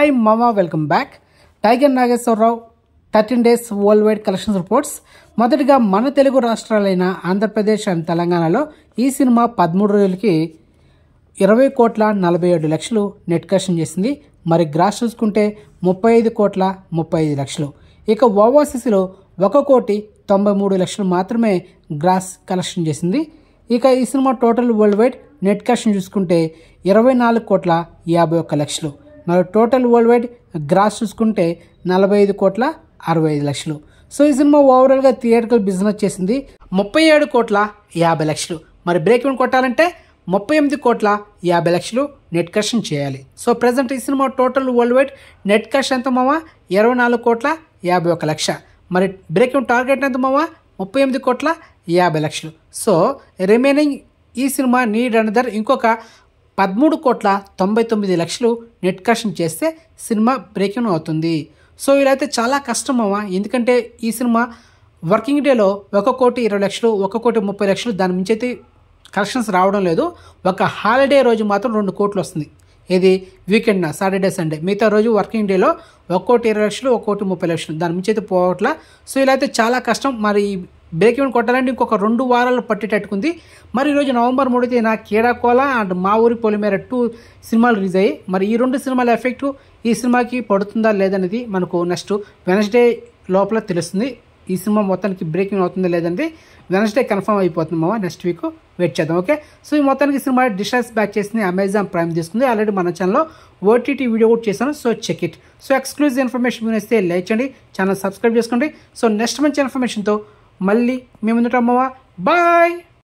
hi మామా welcome back Tiger Nageswararao thirteen days worldwide collections reports మొదటిగా మన Telugu రాష్ట్రాలైన Andhra Pradesh and తెలంగాణలో ఈ సినిమా పదమూడు రోజులకి ఇరవై కోట్ల నలభై ఏడు లక్షలు నెట్ కలెక్షన్ చేసింది మరి గ్రాస్ చూసుకుంటే ముప్పై ఐదు కోట్ల ముప్పై ఐదు లక్షలు ఇక ఓవర్సీస్లో ఒక కోటి తొంభై మూడు లక్షలు మాత్రమే గ్రాస్ కలెక్షన్ చేసింది ఇక ఈ సినిమా total worldwide net collection చూసుకుంటే ఇరవై నాలుగు కోట్ల యాభై ఒక్క లక్షలు మరి టోటల్ వరల్డ్ వైడ్ గ్రాస్ చూసుకుంటే నలభై ఐదు కోట్ల అరవై ఐదు లక్షలు సో ఈ సినిమా ఓవరాల్గా థియేటర్కల్ బిజినెస్ చేసింది ముప్పై ఏడు కోట్ల యాభై లక్షలు మరి బ్రేక్ ఈవెన్ కొట్టాలంటే ముప్పై ఎనిమిది కోట్ల యాభై లక్షలు నెట్ కలెక్షన్ చేయాలి సో ప్రజెంట్ ఈ సినిమా total worldwide net collection ఎంత మావా ఇరవై నాలుగు కోట్ల యాభై ఒక లక్ష మరి బ్రేక్ ఈవెన్ టార్గెట్ ఎంత మావా ముప్పై ఎనిమిది కోట్ల యాభై లక్షలు సో రిమైనింగ్ ఈ సినిమా నీడ్ అనదర్ ఇంకొక పదమూడు కోట్ల తొంభై తొమ్మిది లక్షలు నెట్ కలెక్షన్ చేస్తే సినిమా బ్రేక్ ఈవెన్ అవుతుంది సో ఇలా అయితే చాలా కష్టం అమ్మా ఎందుకంటే ఈ సినిమా వర్కింగ్ డేలో ఒక కోటి ఇరవై లక్షలు ఒక కోటి ముప్పై లక్షలు దాని మించి అయితే కలెక్షన్స్ రావడం లేదు ఒక హాలిడే రోజు మాత్రం రెండు కోట్లు వస్తుంది ఇది వీకెండ్న సాటర్డే సండే మిగతా రోజు వర్కింగ్ డేలో ఒక కోటి ఇరవై లక్షలు ఒక కోటి ముప్పై లక్షలు దాని మించి అయితే పోవట్లా సో ఇలా అయితే చాలా కష్టం మరి బ్రేక్ ఈవెన్ కొట్టాలంటే ఇంకొక రెండు వారాలు పట్టేటట్టుకుంది మరి ఈరోజు నవంబర్ మూడు తేదీన కీడాకోల అండ్ మా ఊరి పొలిమేర టూ సినిమాలు రిలీజ్ అయ్యాయి మరి ఈ రెండు సినిమాల ఎఫెక్ట్ ఈ సినిమాకి పడుతుందా లేదనేది మనకు నెక్స్ట్ వెనస్డే లోపల తెలుస్తుంది ఈ సినిమా మొత్తానికి బ్రేకింగ్ అవుతుందా లేదంటే వెనస్డే కన్ఫర్మ్ అయిపోతుంది మామ నెక్స్ట్ వీక్ వెయిట్ చేద్దాం ఓకే సో ఈ మొత్తానికి సినిమా డిస్టాన్స్ బ్యాక్ చేసింది అమెజాన్ ప్రైమ్ తీసుకుంది ఆల్రెడీ మన ఛానల్లో ఓటీటీ వీడియో కూడా చేశాను so check it so exclusive information మీరు వస్తే లైక్ చేయండి ఛానల్ సబ్స్క్రైబ్ చేసుకోండి సో నెక్స్ట్ మంచి ఇన్ఫర్మేషన్తో మళ్ళీ మేము ముందుటాం మామ బాయ్